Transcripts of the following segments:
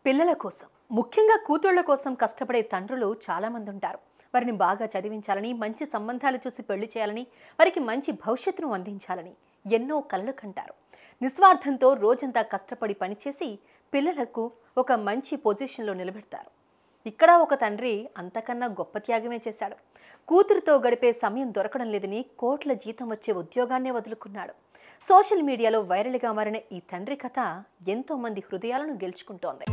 పిల్లల కోసం ముఖ్యంగా కూతుళ్ల కోసం కష్టపడే తండ్రులు చాలామంది ఉంటారు వారిని బాగా చదివించాలని మంచి సంబంధాలు చూసి పెళ్లి చేయాలని వారికి మంచి భవిష్యత్తును అందించాలని ఎన్నో కలలు కంటారు నిస్వార్థంతో రోజంతా కష్టపడి పనిచేసి పిల్లలకు ఒక మంచి పొజిషన్లో నిలబెడతారు ఇక్కడ ఒక తండ్రి అంతకన్నా గొప్ప త్యాగమే చేశాడు కూతురుతో గడిపే సమయం దొరకడం లేదని కోట్ల జీతం వచ్చే ఉద్యోగాన్నే వదులుకున్నాడు సోషల్ మీడియాలో వైరల్గా మారిన ఈ తండ్రి కథ ఎంతో మంది హృదయాలను గెలుచుకుంటోంది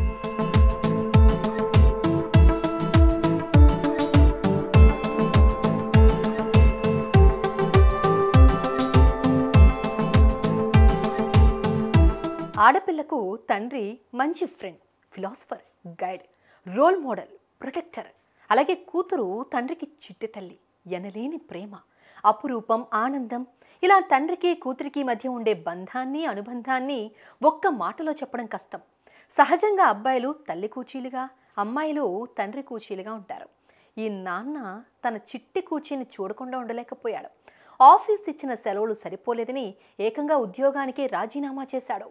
ఆడపిల్లకు తండ్రి మంచి friend philosopher guide role model protector అలాగే కూతురు తండ్రికి చిట్టి తల్లి ఎనలేని ప్రేమ అపురూపం ఆనందం ఇలా తండ్రికి కూతురికి మధ్య ఉండే బంధాన్ని అనుబంధాన్ని ఒక్క మాటలో చెప్పడం కష్టం సహజంగా అబ్బాయిలు తల్లి కూచీలుగా అమ్మాయిలు తండ్రి కూచీలుగా ఉంటారు ఈ నాన్న తన చిట్టి కూచీని చూడకుండా ఉండలేకపోయాడు ఆఫీస్ ఇచ్చిన సెలవులు సరిపోలేదని ఏకంగా ఉద్యోగానికే రాజీనామా చేశాడు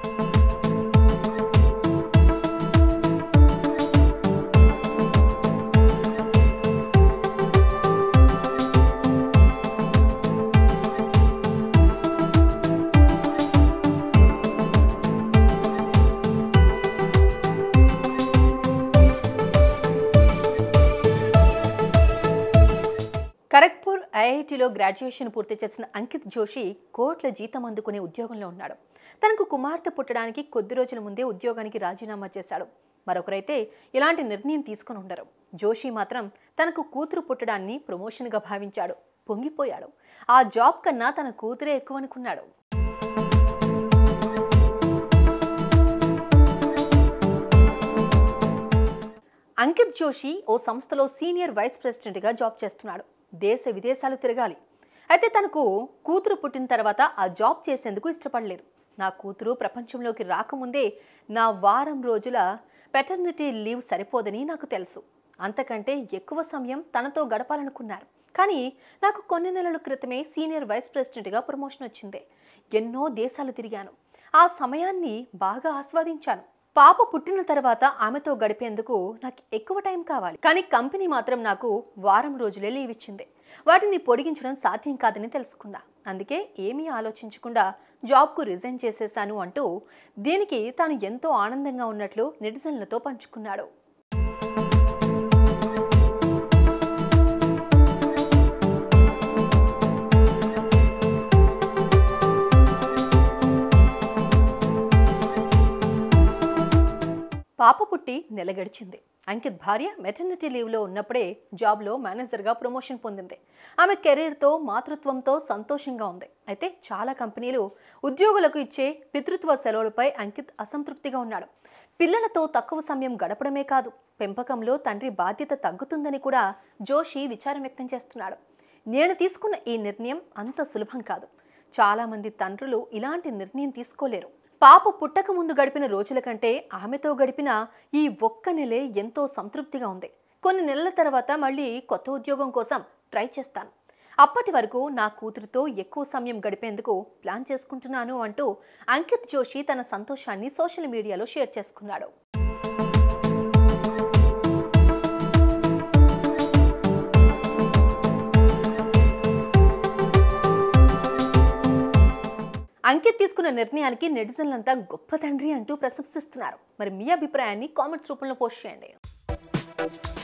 ఖరగ్పూర్ ఐఐటిలో గ్రాడ్యుయేషన్ పూర్తి చేసిన అంకిత్ జోషి కోట్ల జీతం అందుకునే ఉద్యోగంలో ఉన్నాడు తనకు కుమార్తె పుట్టడానికి కొద్ది రోజుల ముందే ఉద్యోగానికి రాజీనామా చేశాడు మరొకరైతే ఇలాంటి నిర్ణయం తీసుకుని ఉండరు జోషి మాత్రం తనకు కూతురు పుట్టడాన్ని ప్రమోషన్గా భావించాడు పొంగిపోయాడు ఆ జాబ్ కన్నా తన కూతురే ఎక్కువ అనుకున్నాడు అంకిత్ జోషి ఓ సంస్థలో సీనియర్ వైస్ ప్రెసిడెంట్గా జాబ్ చేస్తున్నాడు దేశ విదేశాలు తిరగాలి అయితే తనకు కూతురు పుట్టిన తర్వాత ఆ జాబ్ చేసేందుకు ఇష్టపడలేదు నా కూతురు ప్రపంచంలోకి రాకముందే నా వారం రోజుల పెటర్నిటీ లీవ్ సరిపోదని నాకు తెలుసు అంతకంటే ఎక్కువ సమయం తనతో గడపాలనుకున్నారు కానీ నాకు కొన్ని నెలల క్రితమే సీనియర్ వైస్ ప్రెసిడెంట్గా ప్రమోషన్ వచ్చింది ఎన్నో దేశాలు తిరిగాను ఆ సమయాన్ని బాగా ఆస్వాదించాను పాప పుట్టిన తర్వాత ఆమెతో గడిపేందుకు నాకు ఎక్కువ టైం కావాలి కానీ కంపెనీ మాత్రం నాకు వారం రోజులే లీవ్ ఇచ్చింది వాటిని పొడిగించడం సాధ్యం కాదని తెలుసుకున్నా అందుకే ఏమీ ఆలోచించకుండా జాబ్కు రిజైన్ చేసేశాను అంటూ దీనికి తాను ఎంతో ఆనందంగా ఉన్నట్లు నెటిజన్లతో పంచుకున్నాడు పాప పుట్టి నెల గడిచింది అంకిత్ భార్య మెటర్నిటీ లీవ్లో ఉన్నప్పుడే జాబ్లో మేనేజర్గా ప్రమోషన్ పొందింది ఆమె కెరీర్తో మాతృత్వంతో సంతోషంగా ఉంది అయితే చాలా కంపెనీలు ఉద్యోగులకు ఇచ్చే పితృత్వ సెలవులపై అంకిత్ అసంతృప్తిగా ఉన్నాడు పిల్లలతో తక్కువ సమయం గడపడమే కాదు పెంపకంలో తండ్రి బాధ్యత తగ్గుతుందని కూడా జోషి విచారం వ్యక్తం చేస్తున్నాడు నేను తీసుకున్న ఈ నిర్ణయం అంత సులభం కాదు చాలామంది తండ్రులు ఇలాంటి నిర్ణయం తీసుకోలేరు పాప పుట్టక ముందు గడిపిన రోజుల కంటే ఆమెతో గడిపిన ఈ ఒక్క నెలే ఎంతో సంతృప్తిగా ఉంది కొన్ని నెలల తర్వాత మళ్ళీ కొత్త ఉద్యోగం కోసం ట్రై చేస్తాను అప్పటి వరకు నా కూతురితో ఎక్కువ సమయం గడిపేందుకు ప్లాన్ చేసుకుంటున్నాను అంటూ అంకిత్ జోషి తన సంతోషాన్ని సోషల్ మీడియాలో షేర్ చేసుకున్నాడు అంకిత్ తీసుకున్న నిర్ణయానికి నెటిజన్లంతా గొప్ప తండ్రి అంటూ ప్రశంసిస్తున్నారు మరి మీ అభిప్రాయాన్ని కామెంట్స్ రూపంలో పోస్ట్ చేయండి